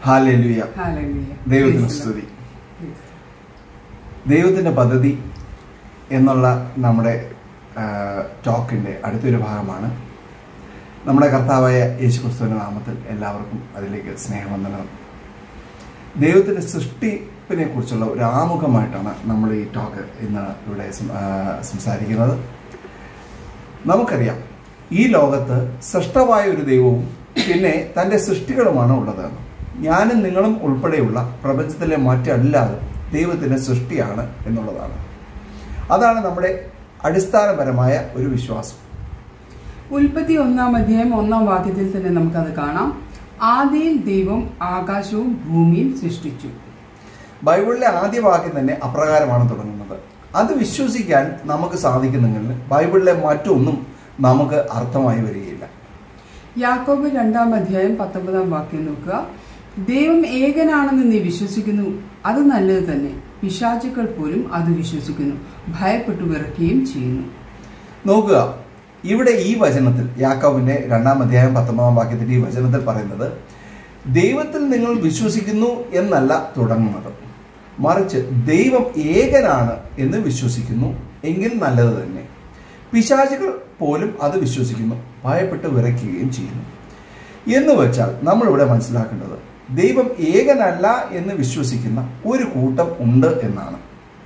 ഹാലലുയ Hallelujah. ദൈവത്തിന് Praise the സ്തുതി Lord. ദൈവത്തിൻ്റെ പദ്ധതി എന്നുള്ള നമ്മുടെ ടോക്കിൻ്റെ അടുത്തൊരു ഭാഗമാണ് നമ്മുടെ കർത്താവായ യേശു ക്രിസ്തുവിൻ്റെ നാമത്തിൽ എല്ലാവർക്കും അതിലേക്ക് സ്നേഹവന്ദനം ദൈവത്തിൻ്റെ സൃഷ്ടിപ്പിനെ കുറിച്ചുള്ള ഒരു ആമുഖമായിട്ടാണ് നമ്മൾ ഈ ടോക്ക് ഇന്ന് ഇവിടെ സം- ആ, സംസാരിക്കുന്നത് നമുക്കറിയാം ഈ ലോകത്ത് സൃഷ്ടമായ ഒരു ദൈവവും പിന്നെ തൻ്റെ സൃഷ്ടികളുമാണ് ഉള്ളത് ഞാനും നിങ്ങളും ഉൾപ്പെടെയുള്ള പ്രപഞ്ചത്തിലെ മറ്റല്ലാതെ ദൈവത്തിൻ്റെ സൃഷ്ടിയാണ് എന്നുള്ളതാണ് അതാണ് നമ്മുടെ അടിസ്ഥാനപരമായ ഒരു വിശ്വാസം ഉൽപ്പത്തി ഒന്നാം അധ്യായം ഒന്നാം വാക്യത്തിൽ തന്നെ നമുക്കത് കാണാം ആദിയിൽ ദൈവം ആകാശവും ഭൂമിയും സൃഷ്ടിച്ചു ബൈബിളിലെ ആദ്യ വാക്യം തന്നെ അപ്രകാരമാണ് തുടങ്ങുന്നത് അത് വിശ്വസിക്കാൻ നമുക്ക് സാധിക്കുന്നെങ്കിൽ ബൈബിളിലെ മറ്റൊന്നും നമുക്ക് അർത്ഥമായി വരികയില്ല യാക്കോബ് രണ്ടാം അധ്യായം പത്തൊമ്പതാം വാക്യം നോക്കുക ദൈവം ഏകനാണെന്ന് നീ വിശ്വസിക്കുന്നു അത് നല്ലത് തന്നെ പിശാചുക്കൾ പോലും അത് വിശ്വസിക്കുന്നു ഭയപ്പെട്ടു വിറക്കുകയും ചെയ്യുന്നു നോക്കുക ഇവിടെ ഈ വചനത്തിൽ യാക്കോബിന്റെ രണ്ടാം അധ്യായം പത്തൊമ്പതാം വാക്യത്തിൽ ഈ വചനത്തിൽ പറയുന്നത് ദൈവത്തിൽ നിങ്ങൾ വിശ്വസിക്കുന്നു എന്നല്ല തുടങ്ങുന്നത് മറിച്ച് ദൈവം ഏകനാണ് എന്ന് വിശ്വസിക്കുന്നു എങ്കിൽ നല്ലത് തന്നെ പിശാചുകൾ പോലും അത് വിശ്വസിക്കുന്നു ഭയപ്പെട്ട് വിറയ്ക്കുകയും ചെയ്യുന്നു എന്ന് വെച്ചാൽ നമ്മളിവിടെ മനസ്സിലാക്കേണ്ടത് ദൈവം ഏകനല്ല എന്ന് വിശ്വസിക്കുന്ന ഒരു കൂട്ടം ഉണ്ട് എന്നാണ്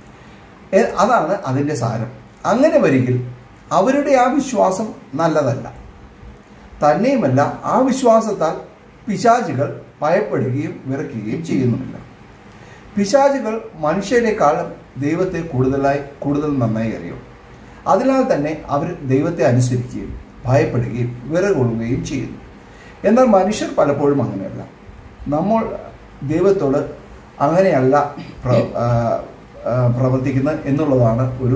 എ- അതാണ് അതിൻ്റെ സാരം അങ്ങനെ വരികിൽ അവരുടെ ആ വിശ്വാസം നല്ലതല്ല തന്നെയുമല്ല ആ വിശ്വാസത്താൽ പിശാചുകൾ ഭയപ്പെടുകയും വിറയ്ക്കുകയും ചെയ്യുന്നുമില്ല പിശാചുകൾ മനുഷ്യരെക്കാളും ദൈവത്തെ കൂടുതലായി കൂടുതൽ നന്നായി അറിയും അതിനാൽ തന്നെ അവർ ദൈവത്തെ അനുസരിക്കുകയും ഭയപ്പെടുകയും വിറകൊള്ളുകയും ചെയ്യുന്നു എന്നാൽ മനുഷ്യർ പലപ്പോഴും അങ്ങനെയല്ല നമ്മൾ ദൈവത്തോട് അങ്ങനെയല്ല പ്ര- ആ, ആ, പ്രവർത്തിക്കുന്നത് എന്നുള്ളതാണ് ഒരു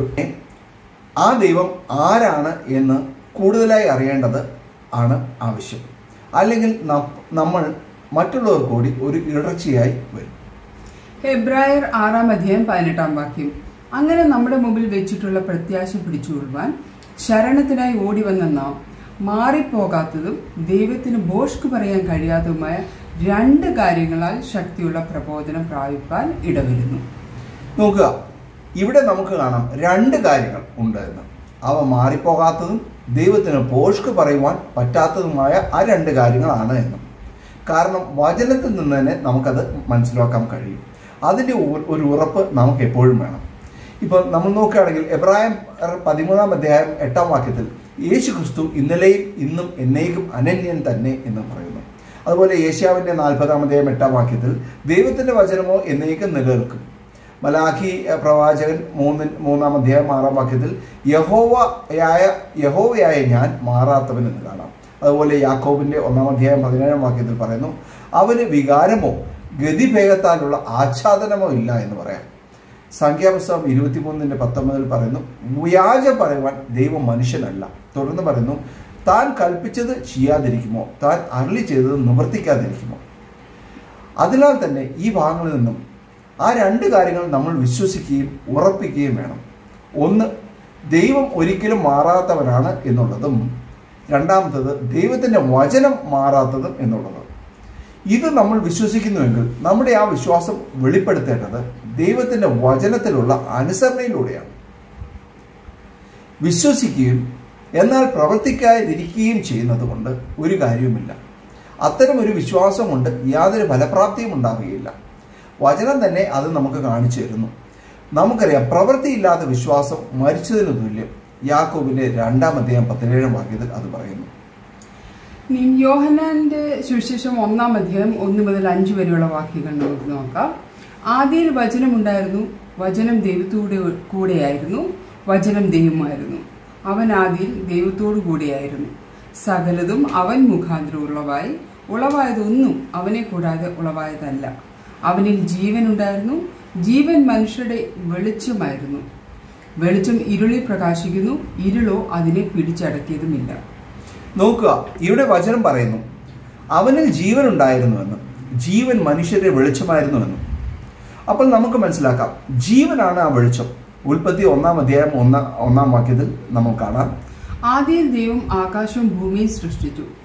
ആ ദൈവം ആരാണ് എന്ന് കൂടുതലായി അറിയേണ്ടത് ആണ് ആവശ്യം അല്ലെങ്കിൽ നം- നമ്മൾ മറ്റുള്ളവർ കൂടി ഒരു ഇടർച്ചയായി വരും ഹെബ്രായർ ആറാം അധ്യായം പതിനെട്ടാം വാക്യം അങ്ങനെ നമ്മുടെ മുമ്പിൽ വെച്ചിട്ടുള്ള പ്രത്യാശ പിടിച്ചുകൊള്ളുവാൻ ശരണത്തിനായി ഓടി വന്ന നാം മാറിപ്പോകാത്തതും ദൈവത്തിന് ബോഷ്ക്ക് പറയാൻ കഴിയാത്തതുമായ രണ്ട് കാര്യങ്ങളാൽ ശക്തിയുള്ള പ്രബോധനം പ്രാപിപ്പാൻ ഇടവരുന്നു നോക്കുക ഇവിടെ നമുക്ക് കാണാം രണ്ട് കാര്യങ്ങൾ ഉണ്ട് എന്ന് അവ മാറിപ്പോകാത്തതും ദൈവത്തിന് പോഷ്ക്ക് പറയുവാൻ പറ്റാത്തതുമായ ആ രണ്ട് കാര്യങ്ങളാണ് എന്നും കാരണം വചനത്തിൽ നിന്ന് തന്നെ നമുക്കത് മനസ്സിലാക്കാൻ കഴിയും അതിൻ്റെ ഉ- ഒരു ഉറപ്പ് നമുക്ക് എപ്പോഴും വേണം ഇപ്പോൾ നമ്മൾ നോക്കുകയാണെങ്കിൽ എബ്രാഹിം പതിമൂന്നാം അധ്യായം എട്ടാം വാക്യത്തിൽ യേശു ക്രിസ്തു ഇന്നലെയും ഇന്നും എന്നേക്കും അനന്യൻ തന്നെ എന്ന് പറയുന്നു അതുപോലെ ഏഷ്യാവിൻ്റെ നാൽപ്പതാം അധ്യായം എട്ടാം വാക്യത്തിൽ ദൈവത്തിൻ്റെ വചനമോ എന്നേക്കും നിലനിൽക്കും മലാഖി അഹ്, പ്രവാചകൻ മൂന്ന് മൂന്നാം അധ്യായം ആറാം വാക്യത്തിൽ യഹോവയായ യഹോവയായ ഞാൻ മാറാത്തവൻ എന്ന് കാണാം അതുപോലെ യാക്കോബിന്റെ ഒന്നാം അധ്യായം പതിനേഴാം വാക്യത്തിൽ പറയുന്നു അവന് വികാരമോ ഗതിഭേദത്താലുള്ള ആച്ഛാദനമോ ഇല്ല എന്ന് പറയാം സംഖ്യാപുസ്തകം ഇരുപത്തിമൂന്നിന്റെ പത്തൊമ്പതിൽ പറയുന്നു വ്യാജം പറയുവാൻ ദൈവം മനുഷ്യനല്ല തുടർന്ന് പറയുന്നു താൻ കൽപ്പിച്ചത് ചെയ്യാതിരിക്കുമോ താൻ അരളി ചെയ്തത് നിവർത്തിക്കാതിരിക്കുമോ അതിനാൽ തന്നെ ഈ ഭാഗങ്ങളിൽ നിന്നും ആ രണ്ട് കാര്യങ്ങൾ നമ്മൾ വിശ്വസിക്കുകയും ഉറപ്പിക്കുകയും വേണം ഒന്ന് ദൈവം ഒരിക്കലും മാറാത്തവനാണ് എന്നുള്ളതും രണ്ടാമത്തത് ദൈവത്തിൻ്റെ വചനം മാറാത്തതും എന്നുള്ളതും ഇത് നമ്മൾ വിശ്വസിക്കുന്നുവെങ്കിൽ നമ്മുടെ ആ വിശ്വാസം വെളിപ്പെടുത്തേണ്ടത് ദൈവത്തിൻ്റെ വചനത്തിലുള്ള അനുസരണയിലൂടെയാണ് വിശ്വസിക്കുകയും എന്നാൽ പ്രവർത്തിക്കാതിരിക്കുകയും ചെയ്യുന്നത് കൊണ്ട് ഒരു കാര്യവുമില്ല അത്തരം ഒരു വിശ്വാസം കൊണ്ട് യാതൊരു ഫലപ്രാപ്തിയും ഉണ്ടാവുകയില്ല വചനം തന്നെ അത് നമുക്ക് കാണിച്ചു തരുന്നു നമുക്കറിയാം പ്രവൃത്തിയില്ലാത്ത വിശ്വാസം മരിച്ചതിന് തുല്യം യാക്കോബിന്റെ രണ്ടാം അധ്യായം പതിനേഴാം വാക്യത്തിൽ അത് പറയുന്നു ഇനി യോഹന്നാന്റെ സുവിശേഷം ഒന്നാം അധ്യായം ഒന്ന് മുതൽ അഞ്ച് വരെയുള്ള വാക്യങ്ങൾ നമുക്ക് നോക്കാം ആദിയിൽ വചനമുണ്ടായിരുന്നു വചനം ദൈവത്തോടെ കൂടെയായിരുന്നു വചനം ദൈവമായിരുന്നു അവൻ ആദിയിൽ ദൈവത്തോടു കൂടെയായിരുന്നു സകലതും അവൻ മുഖാന്തരം ഉളവായി ഉളവായതൊന്നും അവനെ കൂടാതെ ഉളവായതല്ല അവനിൽ ജീവൻ ഉണ്ടായിരുന്നു ജീവൻ മനുഷ്യരുടെ വെളിച്ചമായിരുന്നു വെളിച്ചം ഇരുളിൽ പ്രകാശിക്കുന്നു ഇരുളോ അതിനെ പിടിച്ചടക്കിയതുമില്ല നോക്കുക ഇവിടെ വചനം പറയുന്നു അവനിൽ ജീവൻ ഉണ്ടായിരുന്നുവെന്നും ജീവൻ മനുഷ്യരുടെ വെളിച്ചമായിരുന്നുവെന്നും അപ്പോൾ നമുക്ക് മനസ്സിലാക്കാം ജീവനാണ് ആ വെളിച്ചം ഉൽപ്പത്തി ഒന്നാം അധ്യായം ഒന്നാം ഒന്നാം വാക്യത്തിൽ നമുക്ക് കാണാം ആദ്യം ദൈവം ആകാശവും ഭൂമിയും സൃഷ്ടിച്ചു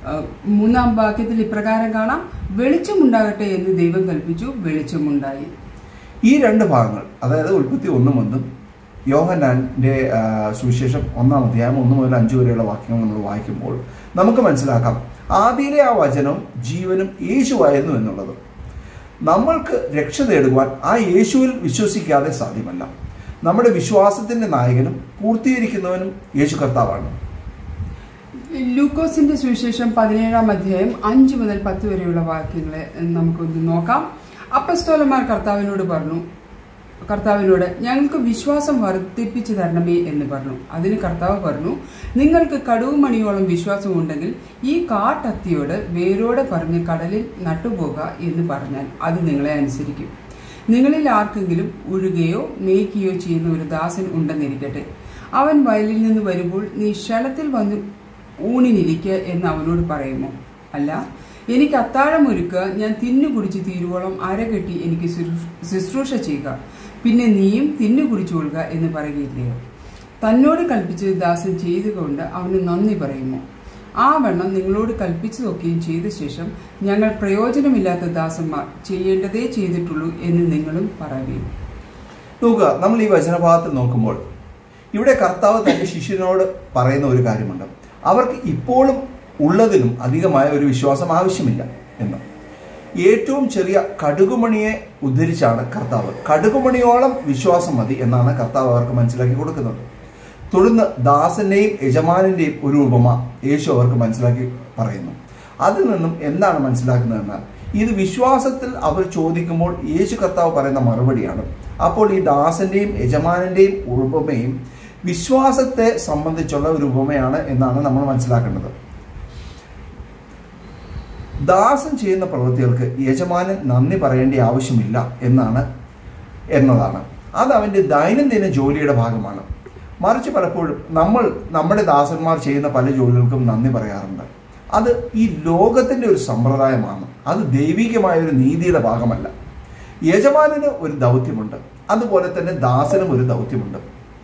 ആ, മൂന്നാം വാക്യത്തിൽ ഇപ്രകാരം കാണാം വെളിച്ചമുണ്ടാകട്ടെ എന്ന് ദൈവം കൽപ്പിച്ചു വെളിച്ചമുണ്ടായി ഈ രണ്ട് ഭാഗങ്ങൾ അതായത് ഉൽപ്പത്തി ഒന്നും ഒന്നും യോഹന്നാന്റെ ആ, സുവിശേഷം ഒന്നാം അധ്യായം ഒന്ന് മുതൽ അഞ്ച് വരെയുള്ള വാക്യങ്ങൾ നമ്മൾ വായിക്കുമ്പോൾ നമുക്ക് മനസ്സിലാക്കാം ആദ്യയിലെ ആ വചനം ജീവനും യേശുവായിരുന്നു എന്നുള്ളത് നമ്മൾക്ക് രക്ഷ നേടുവാൻ ആ യേശുവിൽ വിശ്വസിക്കാതെ സാധ്യമല്ല നമ്മുടെ വിശ്വാസത്തിന്റെ നായകനും പൂർത്തീകരിക്കുന്നവനും യേശു കർത്താവാണ് ലൂക്കോസിന്റെ സുവിശേഷം പതിനേഴാം അധ്യായം അഞ്ച് മുതൽ പത്ത് വരെയുള്ള വാക്യങ്ങളെ നമുക്കൊന്ന് നോക്കാം അപ്പസ്തോലന്മാർ കർത്താവിനോട് പറഞ്ഞു കർത്താവിനോട് ഞങ്ങൾക്ക് വിശ്വാസം വർദ്ധിപ്പിച്ചു തരണമേ എന്ന് പറഞ്ഞു അതിന് കർത്താവ് പറഞ്ഞു നിങ്ങൾക്ക് കടുവുമണിയോളം വിശ്വാസം ഉണ്ടെങ്കിൽ ഈ കാട്ടത്തിയോട് വേരോടെ പറഞ്ഞ് കടലിൽ നട്ടുപോക എന്ന് പറഞ്ഞാൽ അത് നിങ്ങളെ അനുസരിക്കും നിങ്ങളിൽ ആർക്കെങ്കിലും ഉഴുകയോ മേയ്ക്കുകയോ ചെയ്യുന്ന ഒരു ദാസൻ ഉണ്ടെന്നിരിക്കട്ടെ അവൻ വയലിൽ നിന്ന് വരുമ്പോൾ നീ ക്ഷണത്തിൽ വന്ന് ഊണിനിരിക്കുക എന്ന് അവനോട് പറയുമോ അല്ല എനിക്ക് അത്താഴം ഒരുക്കുക ഞാൻ തിന്നു കുടിച്ച് തീരുവോളം അരകെട്ടി എനിക്ക് ശുശ്രൂ- ശുശ്രൂഷ ചെയ്യുക പിന്നെ നീയും തിന്നു കുടിച്ചു കൊള്ളുക എന്ന് പറയുകയില്ലയോ തന്നോട് കൽപ്പിച്ചത് ദാസൻ ചെയ്തുകൊണ്ട് അവന് നന്ദി പറയുമോ ആ വണ്ണം നിങ്ങളോട് കൽപ്പിച്ചതൊക്കെയും ചെയ്ത ശേഷം ഞങ്ങൾ പ്രയോജനമില്ലാത്ത ദാസന്മാർ ചെയ്യേണ്ടതേ ചെയ്തിട്ടുള്ളൂ എന്ന് നിങ്ങളും പറയുകയും നോക്കുക നമ്മൾ ഈ വചനഭാഗത്തിൽ നോക്കുമ്പോൾ ഇവിടെ കർത്താവ് തന്റെ ശിഷ്യനോട് പറയുന്ന ഒരു കാര്യമുണ്ട് അവർക്ക് ഇപ്പോഴും ഉള്ളതിലും അധികമായ ഒരു വിശ്വാസം ആവശ്യമില്ല എന്ന് ഏറ്റവും ചെറിയ കടുകുമണിയെ ഉദ്ധരിച്ചാണ് കർത്താവ് കടുകുമണിയോളം വിശ്വാസം മതി എന്നാണ് കർത്താവ് അവർക്ക് മനസ്സിലാക്കി കൊടുക്കുന്നത് തുടർന്ന് ദാസന്റെയും യജമാനന്റെയും ഒരു ഉപമ യേശു അവർക്ക് മനസ്സിലാക്കി പറയുന്നു അതിൽ നിന്നും എന്താണ് മനസ്സിലാക്കുന്നതെന്നാൽ ഇത് വിശ്വാസത്തിൽ അവർ ചോദിക്കുമ്പോൾ യേശു കർത്താവ് പറയുന്ന മറുപടിയാണ് അപ്പോൾ ഈ ദാസന്റെയും യജമാനന്റെയും ഉപമയും വിശ്വാസത്തെ സംബന്ധിച്ചുള്ള ഒരു ഉപമയാണ് എന്നാണ് നമ്മൾ മനസ്സിലാക്കേണ്ടത് ദാസൻ ചെയ്യുന്ന പ്രവൃത്തികൾക്ക് യജമാനൻ നന്ദി പറയേണ്ട ആവശ്യമില്ല എന്നാണ് എന്നതാണ് അത് അവൻ്റെ ദൈനംദിന ജോലിയുടെ ഭാഗമാണ് മറിച്ച് പലപ്പോഴും നമ്മൾ നമ്മുടെ ദാസന്മാർ ചെയ്യുന്ന പല ജോലികൾക്കും നന്ദി പറയാറുണ്ട് അത് ഈ ലോകത്തിൻ്റെ ഒരു സമ്പ്രദായമാണ് അത് ദൈവികമായ ഒരു നീതിയുടെ ഭാഗമല്ല യജമാനന് ഒരു ദൗത്യമുണ്ട് അതുപോലെ തന്നെ ദാസനും ഒരു ദൗത്യമുണ്ട്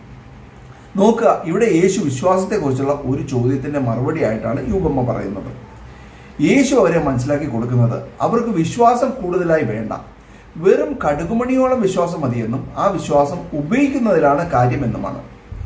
നോക്കുക ഇവിടെ യേശു വിശ്വാസത്തെക്കുറിച്ചുള്ള ഒരു ചോദ്യത്തിന്റെ മറുപടി ആയിട്ടാണ് ഈ ഉപമ പറയുന്നത് യേശു അവരെ മനസ്സിലാക്കി കൊടുക്കുന്നത് അവർക്ക് വിശ്വാസം കൂടുതലായി വേണ്ട വെറും കടുകുമണിയോളം വിശ്വാസം മതിയെന്നും ആ വിശ്വാസം ഉപയോഗിക്കുന്നതിലാണ് കാര്യമെന്നുമാണ്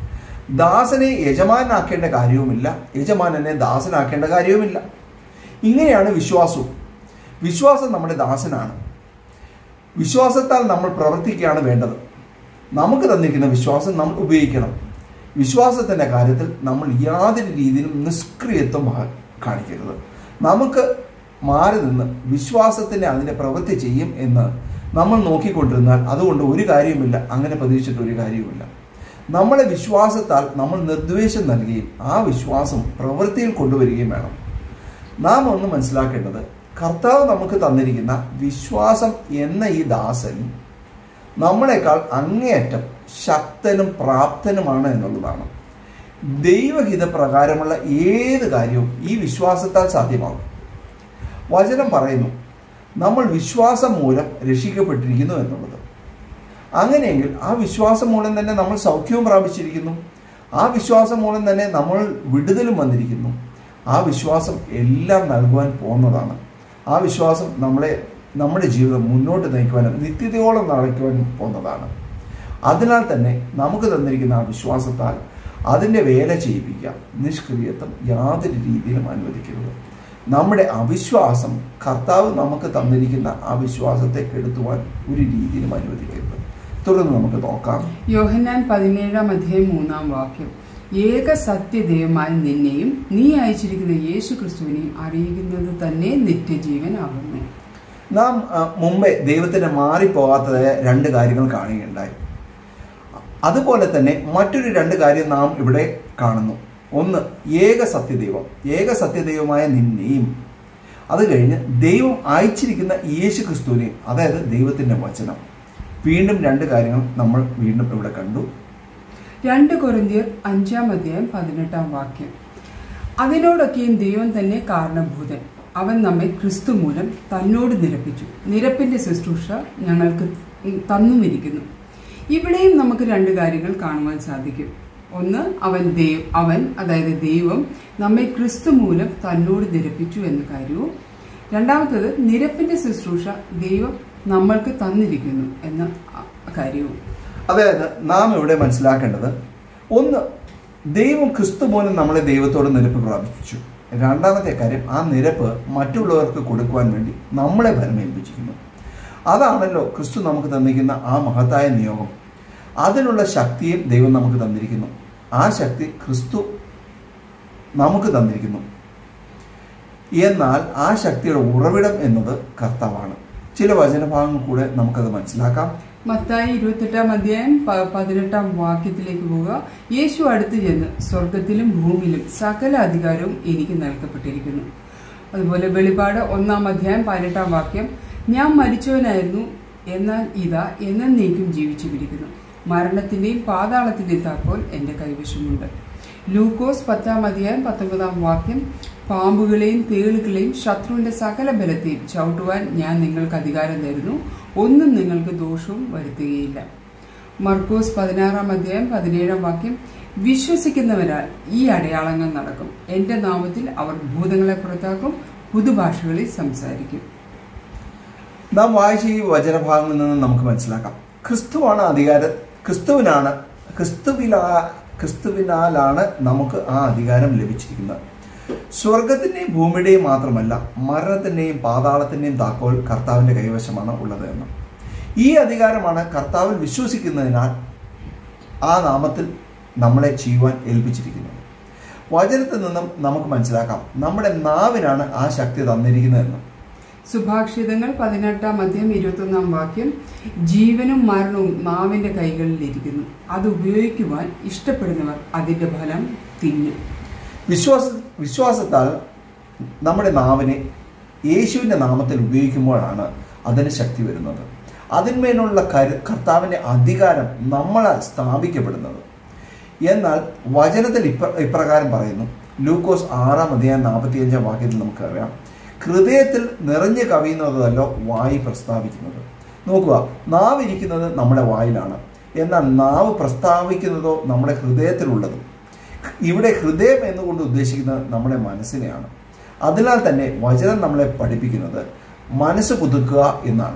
ദാസനെ യജമാനാക്കേണ്ട കാര്യവുമില്ല യജമാനനെ ദാസനാക്കേണ്ട കാര്യവുമില്ല ഇങ്ങനെയാണ് വിശ്വാസവും വിശ്വാസം നമ്മുടെ ദാസനാണ് വിശ്വാസത്താൽ നമ്മൾ പ്രവർത്തിക്കുകയാണ് വേണ്ടത് നമുക്ക് തന്നിരിക്കുന്ന വിശ്വാസം നമ്മൾ ഉപയോഗിക്കണം വിശ്വാസത്തിൻ്റെ കാര്യത്തിൽ നമ്മൾ യാതൊരു രീതിയിലും നിഷ്ക്രിയത്വം കാ- കാണിക്കരുത് നമുക്ക് മാറി നിന്ന് വിശ്വാസത്തിൻ്റെ അതിൻ്റെ പ്രവൃത്തി ചെയ്യും എന്ന് നമ്മൾ നോക്കിക്കൊണ്ടിരുന്നാൽ അതുകൊണ്ട് ഒരു കാര്യവുമില്ല അങ്ങനെ പ്രതീക്ഷിച്ചിട്ട് ഒരു കാര്യവുമില്ല നമ്മളെ വിശ്വാസത്താൽ നമ്മൾ നിർദ്ദേശം നൽകുകയും ആ വിശ്വാസം പ്രവൃത്തിയിൽ കൊണ്ടുവരികയും വേണം നാം ഒന്ന് മനസ്സിലാക്കേണ്ടത് കർത്താവ് നമുക്ക് തന്നിരിക്കുന്ന വിശ്വാസം എന്ന ഈ ദാസൻ നമ്മളെക്കാൾ അങ്ങേയറ്റം ശക്തനും പ്രാപ്തനുമാണ് എന്നുള്ളതാണ് ദൈവഹിത പ്രകാരമുള്ള ഏത് കാര്യവും ഈ വിശ്വാസത്താൽ സാധ്യമാകും വചനം പറയുന്നു നമ്മൾ വിശ്വാസം മൂലം രക്ഷിക്കപ്പെട്ടിരിക്കുന്നു എന്നുള്ളത് അങ്ങനെയെങ്കിൽ ആ വിശ്വാസം മൂലം തന്നെ നമ്മൾ സൗഖ്യവും പ്രാപിച്ചിരിക്കുന്നു ആ വിശ്വാസം മൂലം തന്നെ നമ്മൾ വിടുതലും വന്നിരിക്കുന്നു ആ വിശ്വാസം എല്ലാം നൽകുവാൻ പോകുന്നതാണ് ആ വിശ്വാസം നമ്മളെ നമ്മുടെ ജീവിതം മുന്നോട്ട് നയിക്കുവാനും നിത്യതയോളം നയിക്കുവാനും പോകുന്നതാണ് അതിനാൽ തന്നെ നമുക്ക് തന്നിരിക്കുന്ന ആ വിശ്വാസത്താൽ അതിൻ്റെ വേല ചെയ്യിപ്പിക്കാം നിഷ്ക്രിയത്വം യാതൊരു രീതിയിലും അനുവദിക്കരുത് നമ്മുടെ അവിശ്വാസം കർത്താവ് നമുക്ക് തന്നിരിക്കുന്ന ആ വിശ്വാസത്തെ കെടുത്തുവാൻ ഒരു രീതിയിലും അനുവദിക്കരുത് തുടർന്ന് നമുക്ക് നോക്കാം യോഹന്നാൻ പതിനേഴാം അധ്യായം മൂന്നാം വാക്യം ഏക സത്യദൈവമായ നിന്നെയും നീ അയച്ചിരിക്കുന്ന യേശു ക്രിസ്തുവിനെയും അറിയിക്കുന്നത് തന്നെ നിത്യജീവനാകുന്നു നാം ആ, മുമ്പേ ദൈവത്തിന് മാറിപ്പോകാത്തതായ രണ്ട് കാര്യങ്ങൾ കാണുകയുണ്ടായി അതുപോലെ തന്നെ മറ്റൊരു രണ്ട് കാര്യം നാം ഇവിടെ കാണുന്നു ഒന്ന് ഏക സത്യദൈവം ഏക സത്യദൈവമായ നിന്നെയും അത് കഴിഞ്ഞ് ദൈവം അയച്ചിരിക്കുന്ന യേശു ക്രിസ്തുവിനെയും അതായത് ദൈവത്തിൻ്റെ വചനം വീണ്ടും രണ്ട് കാര്യങ്ങൾ നമ്മൾ വീണ്ടും ഇവിടെ കണ്ടു രണ്ട് കൊരിന്തിയർ അഞ്ചാം അധ്യായം പതിനെട്ടാം വാക്യം അതിനോടൊക്കെയും ദൈവം തന്നെ കാരണഭൂതൻ അവൻ നമ്മെ ക്രിസ്തു മൂലം തന്നോട് നിരപ്പിച്ചു നിരപ്പിന്റെ ശുശ്രൂഷ ഞങ്ങൾക്ക് തന്നുമിരിക്കുന്നു ഇവിടെയും നമുക്ക് രണ്ട് കാര്യങ്ങൾ കാണുവാൻ സാധിക്കും ഒന്ന് അവൻ ദേവ് അവൻ അതായത് ദൈവം നമ്മെ ക്രിസ്തു മൂലം തന്നോട് നിരപ്പിച്ചു എന്ന കാര്യവും രണ്ടാമത്തത് നിരപ്പിന്റെ ശുശ്രൂഷ ദൈവം നമ്മൾക്ക് തന്നിരിക്കുന്നു എന്ന കാര്യവും അതായത് നാം ഇവിടെ മനസ്സിലാക്കേണ്ടത് ഒന്ന് ദൈവം ക്രിസ്തു മൂലം നമ്മളെ ദൈവത്തോട് നിരപ്പ് പ്രാപിപ്പിച്ചു രണ്ടാമത്തെ കാര്യം ആ നിരപ്പ് മറ്റുള്ളവർക്ക് കൊടുക്കുവാൻ വേണ്ടി നമ്മളെ ഭരമേൽപ്പിച്ചിരിക്കുന്നു അതാണല്ലോ ക്രിസ്തു നമുക്ക് തന്നിരിക്കുന്ന ആ മഹത്തായ നിയോഗം അതിനുള്ള ശക്തിയും ദൈവം നമുക്ക് തന്നിരിക്കുന്നു ആ ശക്തി ക്രിസ്തു നമുക്ക് തന്നിരിക്കുന്നു എന്നാൽ ആ ശക്തിയുടെ ഉറവിടം എന്നത് കർത്താവാണ് ചില വചനഭാഗങ്ങൾ കൂടെ നമുക്കത് മനസ്സിലാക്കാം മത്തായി ഇരുപത്തെട്ടാം അധ്യായം പ- പതിനെട്ടാം വാക്യത്തിലേക്ക് പോവുക യേശു അടുത്ത് ചെന്ന് സ്വർഗത്തിലും ഭൂമിയിലും സകല അധികാരവും എനിക്ക് നൽകപ്പെട്ടിരിക്കുന്നു അതുപോലെ വെളിപാട് ഒന്നാം അധ്യായം പതിനെട്ടാം വാക്യം ഞാൻ മരിച്ചവനായിരുന്നു എന്നാൽ ഇതാ എന്നേക്കും ജീവിച്ചു പിടിക്കുന്നു മരണത്തിന്റെയും പാതാളത്തിന്റെയും താക്കോൽ എന്റെ കൈവശമുണ്ട് ലൂക്കോസ് പത്താം അധ്യായം പത്തൊമ്പതാം വാക്യം പാമ്പുകളെയും തേളുകളെയും ശത്രുവിന്റെ സകല ബലത്തെയും ചവിട്ടുവാൻ ഞാൻ നിങ്ങൾക്ക് അധികാരം തരുന്നു ഒന്നും നിങ്ങൾക്ക് ദോഷവും വരുത്തുകയില്ല മർക്കോസ് പതിനാറാം അധ്യായം പതിനേഴാം വാക്യം വിശ്വസിക്കുന്നവരാൽ ഈ അടയാളങ്ങൾ നടക്കും എന്റെ നാമത്തിൽ അവർ ഭൂതങ്ങളെ പുറത്താക്കും പുതുഭാഷകളിൽ സംസാരിക്കും നാം വായിച്ച ഈ വചനഭാഗങ്ങളിൽ നിന്ന് നമുക്ക് മനസ്സിലാക്കാം ക്രിസ്തുവാണ് അധികാരം ക്രിസ്തുവിനാണ് ക്രിസ്തുവിലാ ക്രിസ്തുവിനാലാണ് നമുക്ക് ആ അധികാരം ലഭിച്ചിരിക്കുന്നത് സ്വർഗത്തിന്റെയും ഭൂമിയുടെയും മാത്രമല്ല മരണത്തിന്റെയും പാതാളത്തിന്റെയും താക്കോൽ കർത്താവിന്റെ കൈവശമാണ് ഉള്ളത് എന്ന് ഈ അധികാരമാണ് കർത്താവിൽ വിശ്വസിക്കുന്നതിനാൽ ആ നാമത്തിൽ നമ്മളെ ചെയ്യുവാൻ ഏൽപ്പിച്ചിരിക്കുന്നത് വചനത്തിൽ നിന്നും നമുക്ക് മനസ്സിലാക്കാം നമ്മുടെ നാവിനാണ് ആ ശക്തി തന്നിരിക്കുന്നതെന്ന് സുഭാഷിതങ്ങൾ പതിനെട്ടാം അധ്യായം ഇരുപത്തൊന്നാം വാക്യം ജീവനും മരണവും നാവിന്റെ കൈകളിലിരിക്കുന്നു അത് ഉപയോഗിക്കുവാൻ ഇഷ്ടപ്പെടുന്നവർ അതിന്റെ ഫലം തിന്നും വിശ്വാസ വിശ്വാസത്താൽ നമ്മുടെ നാവിനെ യേശുവിൻ്റെ നാമത്തിൽ ഉപയോഗിക്കുമ്പോഴാണ് അതിന് ശക്തി വരുന്നത് അതിന്മേലുള്ള കരു കർത്താവിൻ്റെ അധികാരം നമ്മളാൽ സ്ഥാപിക്കപ്പെടുന്നത് എന്നാൽ വചനത്തിൽ ഇപ്ര ഇപ്രകാരം പറയുന്നു ലൂക്കോസ് ആറാം അധ്യായം നാൽപ്പത്തിയഞ്ചാം വാക്യത്തിൽ നമുക്കറിയാം ഹൃദയത്തിൽ നിറഞ്ഞു കവിയുന്നതല്ലോ വായി പ്രസ്താവിക്കുന്നത് നോക്കുക നാവ് ഇരിക്കുന്നത് നമ്മുടെ വായിലാണ് എന്നാൽ നാവ് പ്രസ്താവിക്കുന്നതോ നമ്മുടെ ഹൃദയത്തിലുള്ളതും ഇവിടെ ഹൃദയം എന്നുകൊണ്ട് ഉദ്ദേശിക്കുന്നത് നമ്മുടെ മനസ്സിനെയാണ് അതിനാൽ തന്നെ വചനം നമ്മളെ പഠിപ്പിക്കുന്നത് മനസ്സ് പുതുക്കുക എന്നാണ്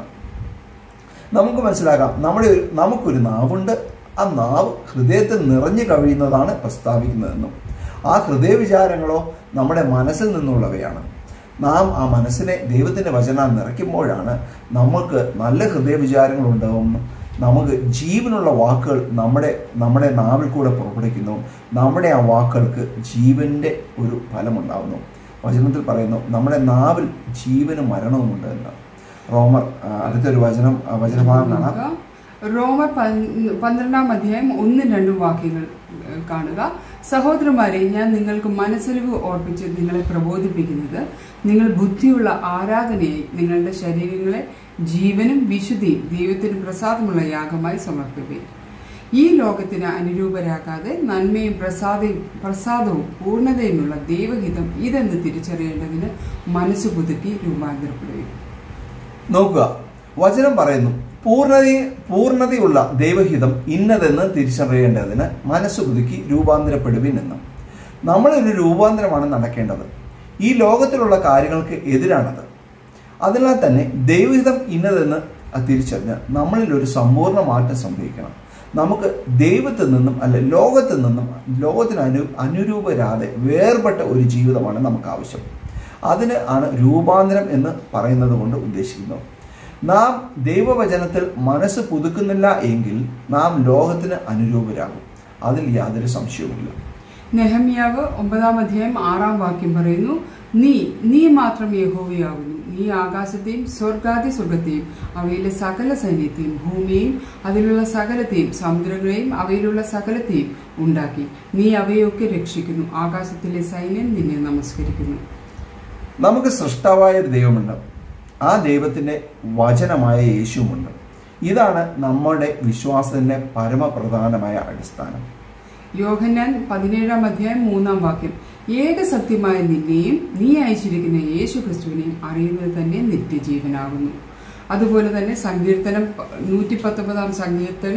നമുക്ക് മനസ്സിലാക്കാം നമ്മുടെ ഒരു- നമുക്കൊരു നാവുണ്ട് ആ നാവ് ഹൃദയത്തിൽ നിറഞ്ഞു കഴിയുന്നതാണ് പ്രസ്താവിക്കുന്നതെന്നും ആ ഹൃദയ വിചാരങ്ങളോ നമ്മുടെ മനസ്സിൽ നിന്നുള്ളവയാണ് നാം ആ മനസ്സിനെ ദൈവത്തിൻ്റെ വചനാൽ നിറയ്ക്കുമ്പോഴാണ് നമുക്ക് നല്ല ഹൃദയ വിചാരങ്ങൾ ഉണ്ടാവുമെന്നും നമുക്ക് ജീവനുള്ള വാക്കുകൾ നമ്മുടെ നമ്മുടെ നാവിൽ കൂടെ പുറപ്പെടുവിക്കുന്നു നമ്മുടെ ആ വാക്കുകൾക്ക് ജീവന്റെ ഒരു ഫലമുണ്ടാകുന്നു വചനത്തിൽ പറയുന്നു നമ്മുടെ നാവിൽ ജീവനും മരണവുമുണ്ട് എന്ന് റോമർ ആ, അടുത്തൊരു വചനം ആ, വചനഭാഗം കാണാം നോക്കുക. റോമർ പൻ- പന്ത്രണ്ടാം അധ്യായം ഒന്നും രണ്ടും വാക്യങ്ങൾ ഏഹ്, കാണുക സഹോദരന്മാരെ ഞാൻ നിങ്ങൾക്ക് മനസ്സലിവ് ഓർപ്പിച്ച് നിങ്ങളെ പ്രബോധിപ്പിക്കുന്നത് നിങ്ങൾ ബുദ്ധിയുള്ള ആരാധനയെ നിങ്ങളുടെ ശരീരങ്ങളെ ജീവനും വിശുദ്ധിയും ദൈവത്തിന് പ്രസാദമുള്ള യാഗമായി സമർപ്പിക്കുക ഈ ലോകത്തിന് അനുരൂപരാകാതെ നന്മയും പ്രസാദയും പ്രസാദവും പൂർണ്ണതയുമുള്ള ദൈവഹിതം ഇതെന്ന് തിരിച്ചറിയേണ്ടതിന് മനസ്സ് പുതുക്കി രൂപാന്തരപ്പെടുകയും നോക്കുക വചനം പറയുന്നു പൂർണ്ണത പൂർണ്ണതയുള്ള ദൈവഹിതം ഇന്നതെന്ന് തിരിച്ചറിയേണ്ടതിന് മനസ്സ് പുതുക്കി രൂപാന്തരപ്പെടുവിൻ എന്ന് നമ്മളൊരു രൂപാന്തരമാണ് നടക്കേണ്ടത് ഈ ലോകത്തിലുള്ള കാര്യങ്ങൾക്ക് എതിരാണത് അതിനാൽ തന്നെ ദൈവഹിതം ഇന്നതെന്ന് തിരിച്ചറിഞ്ഞ് നമ്മളിൽ ഒരു സമ്പൂർണ്ണ മാറ്റം സംഭവിക്കണം നമുക്ക് ദൈവത്തിൽ നിന്നും അല്ല ലോകത്തിൽ നിന്നും ലോകത്തിന് അനു അനുരൂപരാതെ വേർപെട്ട ഒരു ജീവിതമാണ് നമുക്ക് ആവശ്യം അതിന് ആണ് രൂപാന്തരം എന്ന് പറയുന്നത് കൊണ്ട് ഉദ്ദേശിക്കുന്നത് നാം ദൈവവചനത്തിൽ മനസ്സ് പുതുക്കുന്നില്ല എങ്കിൽ നാം ലോകത്തിന് അനുരൂപരാകും അതിൽ യാതൊരു സംശയവുമില്ല നെഹമ്യാവ് ഒമ്പതാം അധ്യായം ആറാം വാക്യം പറയുന്നു നീ നീ മാത്രം യഹോവയാകുന്നു നീ ആകാശത്തെയും സ്വർഗാദി സ്വർഗത്തെയും അവയിലെ സകല സൈന്യത്തെയും ഭൂമിയെയും അതിലുള്ള സകലത്തെയും സമുദ്രങ്ങളെയും അവയിലുള്ള സകലത്തെയും ഉണ്ടാക്കി നീ അവയൊക്കെ രക്ഷിക്കുന്നു ആകാശത്തിലെ സൈന്യം നിന്നെ നമസ്കരിക്കുന്നു നമുക്ക് സൃഷ്ടാവായ ഒരു ദൈവമുണ്ട് ആ ദൈവത്തിൻ്റെ വചനമായ യേശുവുമുണ്ട് ഇതാണ് നമ്മുടെ വിശ്വാസത്തിൻ്റെ പരമപ്രധാനമായ അടിസ്ഥാനം യോഹന്നാൻ പതിനേഴാം അധ്യായം മൂന്നാം വാക്യം ഏക സത്യമായ നിന്നെയും നീ അയച്ചിരിക്കുന്ന യേശു ക്രിസ്തുവിനെയും അറിയുന്നത് തന്നെ നിത്യജീവനാകുന്നു അതുപോലെ തന്നെ സങ്കീർത്തനം നൂറ്റി പത്തൊമ്പതാം സങ്കീർത്തനം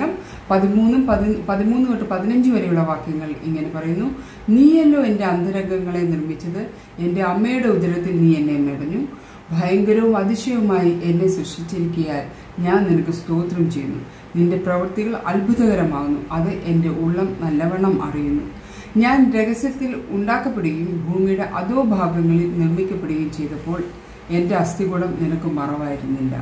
പതിമൂന്നും പതി പതിമൂന്ന് തൊട്ട് പതിനഞ്ച് വരെയുള്ള വാക്യങ്ങൾ ഇങ്ങനെ പറയുന്നു നീയല്ലോ എൻ്റെ അന്തരംഗങ്ങളെ നിർമ്മിച്ചത് എൻ്റെ അമ്മയുടെ ഉദരത്തിൽ നീ എന്നെ മെടഞ്ഞു ഭയങ്കരവും അതിശയവുമായി എന്നെ സൃഷ്ടിച്ചിരിക്കയാൽ ഞാൻ നിനക്ക് സ്തോത്രം ചെയ്യുന്നു നിന്റെ പ്രവൃത്തികൾ അത്ഭുതകരമാകുന്നു അത് എൻ്റെ ഉള്ളം നല്ലവണ്ണം അറിയുന്നു ഞാൻ രഹസ്യത്തിൽ ഉണ്ടാക്കപ്പെടുകയും ഭൂമിയുടെ അതോ ഭാഗങ്ങളിൽ നിർമ്മിക്കപ്പെടുകയും ചെയ്തപ്പോൾ എൻ്റെ അസ്ഥികൂടം നിനക്ക് മറവായിരുന്നില്ല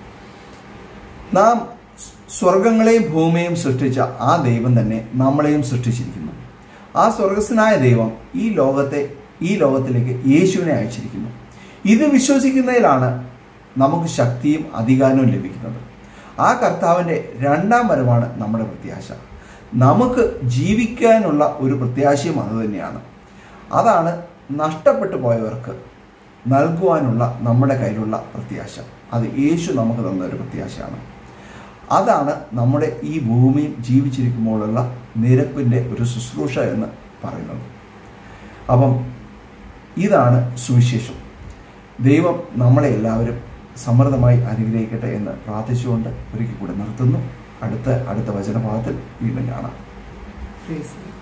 നാം സ്വർഗങ്ങളെയും ഭൂമിയെയും സൃഷ്ടിച്ച ആ ദൈവം തന്നെ നമ്മളെയും സൃഷ്ടിച്ചിരിക്കുന്നു ആ സ്വർഗസ്വനായ ദൈവം ഈ ലോകത്തെ ഈ ലോകത്തിലേക്ക് യേശുവിനെ അയച്ചിരിക്കുന്നു ഇത് വിശ്വസിക്കുന്നതിലാണ് നമുക്ക് ശക്തിയും അധികാരവും ലഭിക്കുന്നത് ആ കർത്താവിൻ്റെ രണ്ടാം വരവാണ് നമ്മുടെ പ്രത്യാശ നമുക്ക് ജീവിക്കാനുള്ള ഒരു പ്രത്യാശയും അത് തന്നെയാണ് അതാണ് നഷ്ടപ്പെട്ടു പോയവർക്ക് നൽകുവാനുള്ള നമ്മുടെ കയ്യിലുള്ള പ്രത്യാശ അത് യേശു നമുക്ക് തന്ന ഒരു പ്രത്യാശയാണ് അതാണ് നമ്മുടെ ഈ ഭൂമിയിൽ ജീവിച്ചിരിക്കുമ്പോഴുള്ള നിരപ്പിൻ്റെ ഒരു ശുശ്രൂഷ എന്ന് പറയുന്നത് അപ്പം ഇതാണ് സുവിശേഷം ദൈവം നമ്മളെ എല്ലാവരും സമൃദ്ധമായി അനുഗ്രഹിക്കട്ടെ എന്ന് പ്രാർത്ഥിച്ചുകൊണ്ട് ഒരിക്കൽ കൂടി നിർത്തുന്നു അടുത്ത അടുത്ത വചനഭാഗത്തിൽ വീണ്ടും കാണാം Praise the Lord.